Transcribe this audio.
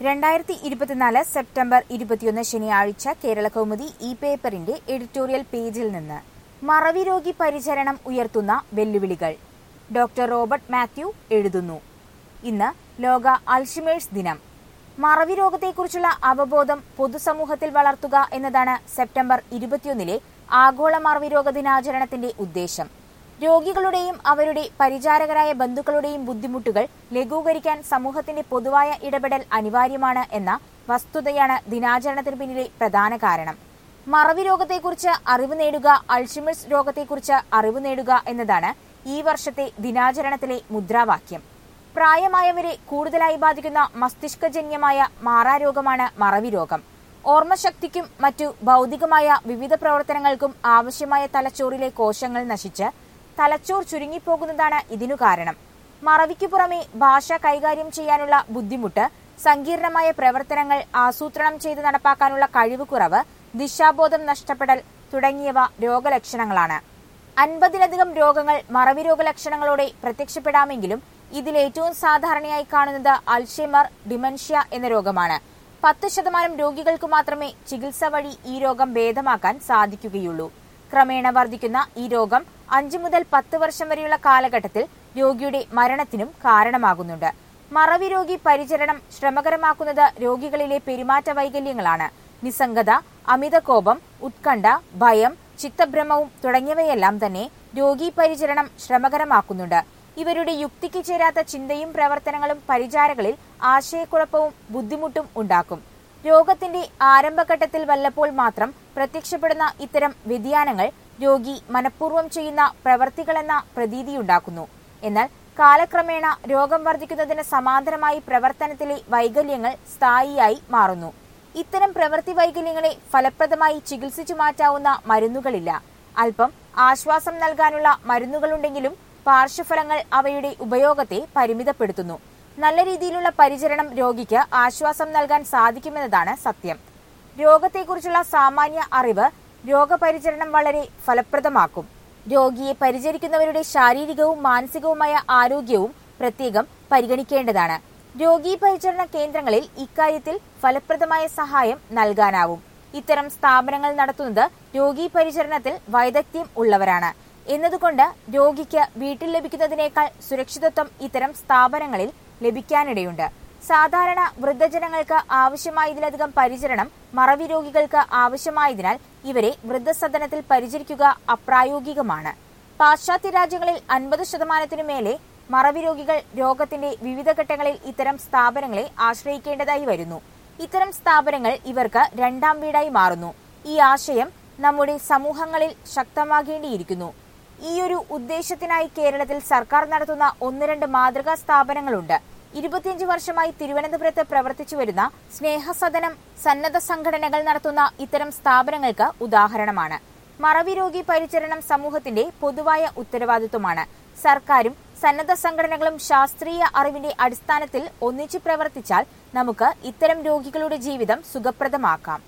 രണ്ടായിരത്തി ഇരുപത്തിനാല് സെപ്റ്റംബർ ഇരുപത്തിയൊന്ന് ശനിയാഴ്ച കേരള കൗമുദി ഇ പേപ്പറിന്റെ എഡിറ്റോറിയൽ പേജിൽ നിന്ന് മറവി രോഗി പരിചരണം ഉയർത്തുന്ന വെല്ലുവിളികൾ ഡോക്ടർ റോബർട്ട് മാത്യു എഴുതുന്നു ഇന്ന് ലോക അൾഷിമേഴ്സ് ദിനം മറവി രോഗത്തെക്കുറിച്ചുള്ള അവബോധം പൊതുസമൂഹത്തിൽ വളർത്തുക എന്നതാണ് സെപ്റ്റംബർ ഇരുപത്തിയൊന്നിലെ ആഗോള മറവി രോഗ ദിനാചരണത്തിന്റെ ഉദ്ദേശം രോഗികളുടെയും അവരുടെ പരിചാരകരായ ബന്ധുക്കളുടെയും ബുദ്ധിമുട്ടുകൾ ലഘൂകരിക്കാൻ സമൂഹത്തിന്റെ പൊതുവായ ഇടപെടൽ അനിവാര്യമാണ് എന്ന വസ്തുതയാണ് ദിനാചരണത്തിന് പിന്നിലെ പ്രധാന കാരണം മറവി രോഗത്തെക്കുറിച്ച് അറിവ് നേടുക അൾഷിമേഴ്സ് രോഗത്തെക്കുറിച്ച് അറിവ് നേടുക എന്നതാണ് ഈ വർഷത്തെ ദിനാചരണത്തിലെ മുദ്രാവാക്യം പ്രായമായവരെ കൂടുതലായി ബാധിക്കുന്ന മസ്തിഷ്കജന്യമായ മാറാരോഗമാണ് മറവി രോഗം ഓർമ്മശക്തിക്കും മറ്റു ഭൗതികമായ വിവിധ പ്രവർത്തനങ്ങൾക്കും ആവശ്യമായ തലച്ചോറിലെ കോശങ്ങൾ നശിച്ച് തലച്ചോർ ചുരുങ്ങിപ്പോകുന്നതാണ് ഇതിനു കാരണം മറവിക്കു പുറമെ ഭാഷ കൈകാര്യം ചെയ്യാനുള്ള ബുദ്ധിമുട്ട് സങ്കീർണമായ പ്രവർത്തനങ്ങൾ ആസൂത്രണം ചെയ്ത് നടപ്പാക്കാനുള്ള കഴിവ് കുറവ് ദിശാബോധം നഷ്ടപ്പെടൽ തുടങ്ങിയവ രോഗലക്ഷണങ്ങളാണ് അൻപതിലധികം രോഗങ്ങൾ മറവി രോഗലക്ഷണങ്ങളോടെ പ്രത്യക്ഷപ്പെടാമെങ്കിലും ഇതിൽ ഏറ്റവും സാധാരണയായി കാണുന്നത് അൽഷൈമർ ഡിമൻഷ്യ എന്ന രോഗമാണ് പത്ത് ശതമാനം രോഗികൾക്ക് മാത്രമേ ചികിത്സ വഴി ഈ രോഗം ഭേദമാക്കാൻ സാധിക്കുകയുള്ളൂ ക്രമേണ വർദ്ധിക്കുന്ന ഈ രോഗം അഞ്ചു മുതൽ പത്ത് വർഷം വരെയുള്ള കാലഘട്ടത്തിൽ രോഗിയുടെ മരണത്തിനും കാരണമാകുന്നുണ്ട് മറവി രോഗി പരിചരണം ശ്രമകരമാക്കുന്നത് രോഗികളിലെ പെരുമാറ്റ വൈകല്യങ്ങളാണ് നിസ്സംഗത അമിതകോപം ഉത്കണ്ഠ ഭയം ചിത്തഭ്രമവും തുടങ്ങിയവയെല്ലാം തന്നെ രോഗി പരിചരണം ശ്രമകരമാക്കുന്നുണ്ട് ഇവരുടെ യുക്തിക്ക് ചേരാത്ത ചിന്തയും പ്രവർത്തനങ്ങളും പരിചാരകളിൽ ആശയക്കുഴപ്പവും ബുദ്ധിമുട്ടും ഉണ്ടാക്കും രോഗത്തിന്റെ ആരംഭഘട്ടത്തിൽ വല്ലപ്പോൾ മാത്രം പ്രത്യക്ഷപ്പെടുന്ന ഇത്തരം വ്യതിയാനങ്ങൾ രോഗി മനഃപൂർവ്വം ചെയ്യുന്ന പ്രവർത്തികളെന്ന പ്രതീതിയുണ്ടാക്കുന്നു എന്നാൽ കാലക്രമേണ രോഗം വർദ്ധിക്കുന്നതിന് സമാന്തരമായി പ്രവർത്തനത്തിലെ വൈകല്യങ്ങൾ സ്ഥായിയായി മാറുന്നു ഇത്തരം പ്രവൃത്തി വൈകല്യങ്ങളെ ഫലപ്രദമായി ചികിത്സിച്ചു മാറ്റാവുന്ന മരുന്നുകളില്ല അല്പം ആശ്വാസം നൽകാനുള്ള മരുന്നുകളുണ്ടെങ്കിലും പാർശ്വഫലങ്ങൾ അവയുടെ ഉപയോഗത്തെ പരിമിതപ്പെടുത്തുന്നു നല്ല രീതിയിലുള്ള പരിചരണം രോഗിക്ക് ആശ്വാസം നൽകാൻ സാധിക്കുമെന്നതാണ് സത്യം രോഗത്തെക്കുറിച്ചുള്ള സാമാന്യ അറിവ് രോഗപരിചരണം വളരെ ഫലപ്രദമാക്കും രോഗിയെ പരിചരിക്കുന്നവരുടെ ശാരീരികവും മാനസികവുമായ ആരോഗ്യവും പ്രത്യേകം പരിഗണിക്കേണ്ടതാണ് രോഗീ പരിചരണ കേന്ദ്രങ്ങളിൽ ഇക്കാര്യത്തിൽ ഫലപ്രദമായ സഹായം നൽകാനാവും ഇത്തരം സ്ഥാപനങ്ങൾ നടത്തുന്നത് രോഗീ പരിചരണത്തിൽ വൈദഗ്ധ്യം ഉള്ളവരാണ് എന്നതുകൊണ്ട് രോഗിക്ക് വീട്ടിൽ ലഭിക്കുന്നതിനേക്കാൾ സുരക്ഷിതത്വം ഇത്തരം സ്ഥാപനങ്ങളിൽ ലഭിക്കാനിടയുണ്ട് സാധാരണ വൃദ്ധജനങ്ങൾക്ക് ആവശ്യമായതിലധികം പരിചരണം മറവി രോഗികൾക്ക് ആവശ്യമായതിനാൽ ഇവരെ വൃദ്ധസദനത്തിൽ പരിചരിക്കുക അപ്രായോഗികമാണ് പാശ്ചാത്യ രാജ്യങ്ങളിൽ അൻപത് ശതമാനത്തിനു മേലെ മറവി രോഗികൾ രോഗത്തിന്റെ വിവിധ ഘട്ടങ്ങളിൽ ഇത്തരം സ്ഥാപനങ്ങളെ ആശ്രയിക്കേണ്ടതായി വരുന്നു ഇത്തരം സ്ഥാപനങ്ങൾ ഇവർക്ക് രണ്ടാം വീടായി മാറുന്നു ഈ ആശയം നമ്മുടെ സമൂഹങ്ങളിൽ ശക്തമാകേണ്ടിയിരിക്കുന്നു ഈയൊരു ഉദ്ദേശത്തിനായി കേരളത്തിൽ സർക്കാർ നടത്തുന്ന ഒന്ന് രണ്ട് മാതൃകാ സ്ഥാപനങ്ങളുണ്ട് ഇരുപത്തിയഞ്ച് വർഷമായി തിരുവനന്തപുരത്ത് പ്രവർത്തിച്ചു വരുന്ന സ്നേഹസദനം സന്നദ്ധ സംഘടനകൾ നടത്തുന്ന ഇത്തരം സ്ഥാപനങ്ങൾക്ക് ഉദാഹരണമാണ് മറവി രോഗി പരിചരണം സമൂഹത്തിന്റെ പൊതുവായ ഉത്തരവാദിത്വമാണ് സർക്കാരും സന്നദ്ധ സംഘടനകളും ശാസ്ത്രീയ അറിവിന്റെ അടിസ്ഥാനത്തിൽ ഒന്നിച്ചു പ്രവർത്തിച്ചാൽ നമുക്ക് ഇത്തരം രോഗികളുടെ ജീവിതം സുഖപ്രദമാക്കാം